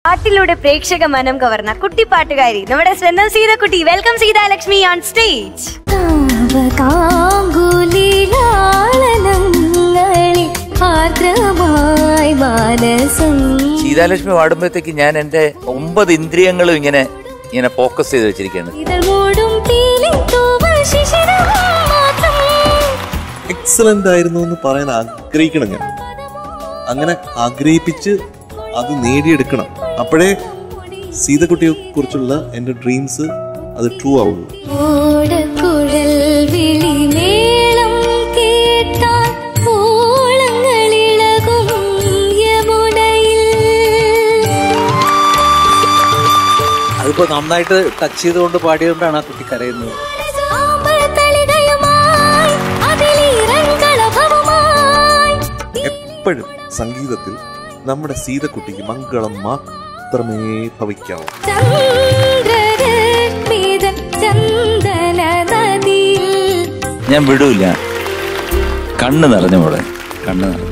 പാട്ടിലൂടെ പ്രേക്ഷക മനം കവർന്ന കുട്ടിപ്പാട്ടുകാരി നമ്മുടെ സ്വന്തം സീതക്കുട്ടി വെൽക്കം സീതാലക്ഷ്മി ഓൺ സ്റ്റേജ് കാങ്കുലിലാളനങ്ങളിൽ ആർദ്രമായി മാനസം സീതാലക്ഷ്മി പാടുമ്പോഴത്തേക്ക് ഞാൻ എന്റെ ഒമ്പത് ഇന്ദ്രിയങ്ങളും ഇങ്ങനെ ഇങ്ങനെ ഫോക്കസ് ചെയ്ത് വെച്ചിരിക്കുകയാണ് ഇതൾ മൂടും തീലിൻ തൂവൽ ശിശിരം മാത്രം എക്സലന്റ് ആയിരുന്നു എന്ന് പറയാൻ ആഗ്രഹിക്കണം ഞാൻ അങ്ങനെ ആഗ്രഹിപ്പിച്ച് അത് നേടിയെടുക്കണം അപ്പോഴേ സീതക്കുട്ടിയെ കുറിച്ചുള്ള എൻ്റെ ഡ്രീംസ് അത് ട്രൂ ആവുള്ളൂ ഓടക്കുഴൽ വിളിമേളം കേട്ടാൽ ഓളങ്ങളിളകും യമുനയിൽ അതിപ്പോ നന്നായിട്ട് ടച്ച് ചെയ്തുകൊണ്ട് പാടിയതുകൊണ്ടാണ് ആ കുട്ടി കരയുന്നത് സാമ്പത്തളികയുമായി അതിലീറങ്കളഭവുമായി എപ്പോഴും സംഗീതത്തിൽ നമ്മുടെ സീതക്കുട്ടിക്ക് മംഗളം മാത്രമേ ഭവിക്കാവൂ ചന്ദ്രരശ്മിതൻ ചന്ദന നദിയിൽ ഞാൻ വിടൂല കണ്ണ് നിറഞ്ഞു മോളെ കണ്ണ് നിറഞ്ഞു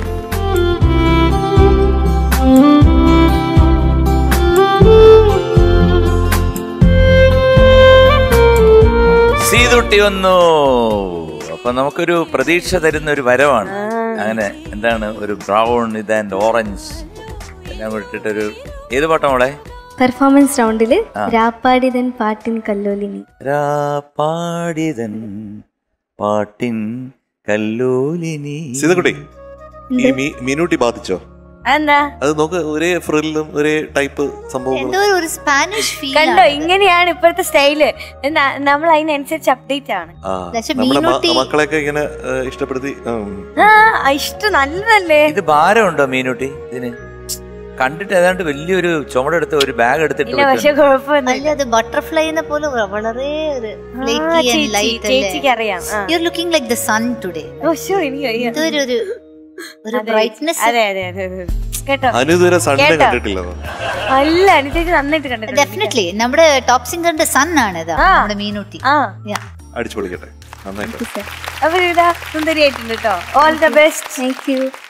സീതുട്ടി വന്നു അപ്പൊ നമുക്കൊരു പ്രതീക്ഷ തരുന്ന ഒരു വരവാണ് അങ്ങനെ എന്താണ് ഒരു ബ്രൗൺ ഇത് ആൻഡ് ഓറഞ്ച് എല്ലാം കൂടി ഇട്ടിട്ടൊരു ഏത് പാട്ടാ മോളെ പെർഫോമൻസ് റൗണ്ടില് രാപ്പാടിതൻ പാട്ടിൻ കല്ലോലിനി പാടിതൻ പാട്ടിൻ കല്ലോലിനി സീതക്കുട്ടി ഈ മീ മീനൂട്ടി ബാധിച്ചോ എന്താ അത് നോക്ക് ഒരേ ഫ്രില്ലും ഒരേ ടൈപ്പ് സംഭവം എന്തോ ഒരു സ്പാനിഷ് ഫീൽ കണ്ടോ ഇങ്ങനെയാണ് ഇപ്പോഴത്തെ സ്റ്റൈല് നമ്മൾ അതിനനുസരിച്ച് അപ്ഡേറ്റ് ആണ് ആ പക്ഷെ നമ്മുടെ മ- മീനൂട്ടി- മക്കളെയൊക്കെ ഇങ്ങനെ ഏ, ഇഷ്ടപ്പെടുത്തി ഉം. ആ ഇഷ്ടം നല്ലതല്ലേ ഇത് ഭാരമുണ്ടോ മീനുട്ടി ഇതിന് കണ്ടിട്ട് ഏതാണ്ട് വലിയൊരു ചുമടെടുത്ത് ഒരു ബാഗ് എടുത്തിട്ട് ഇല്ല പക്ഷെ വെച്ചിട്ടുണ്ട്. കുഴപ്പമൊന്നുമില്ല അല്ല അത് ബട്ടർഫ്ലൈനെ പോലെ വളരെ ഒരു ആ, flaky and ചേച്ചി- light ചേച്ചിക്ക് അല്ലേ അറിയാം ആ. You looking like the sun today ഓ, ശോ, എനിക്ക് വയ്യ. ഇതൊരു ഒരു ഒരു അതെ, ബ്രൈറ്റ്നെസ് അതെ അതെ അതെ അതെ. കേട്ടോ അനു ഇതുവരെ സൺഡേ കേട്ടോ? കണ്ടിട്ടില്ല അല്ല അനുസരിച്ച് നന്നായിട്ട് കണ്ടിട്ടുണ്ട് ഡെഫിനറ്റ്ലി നമ്മുടെ ടോപ്പ് സിംഗറിന്റെ സൺ ആണ് ഇതാ ആ. നമ്മുടെ മീനൂട്ടി ആ Yeah. അടിച്ചു പൊളിക്കട്ടെ നന്നായിട്ട് അപ്പൊ ഇതാ സുന്ദരിയായിട്ടുണ്ട് കേട്ടോ all the best thank U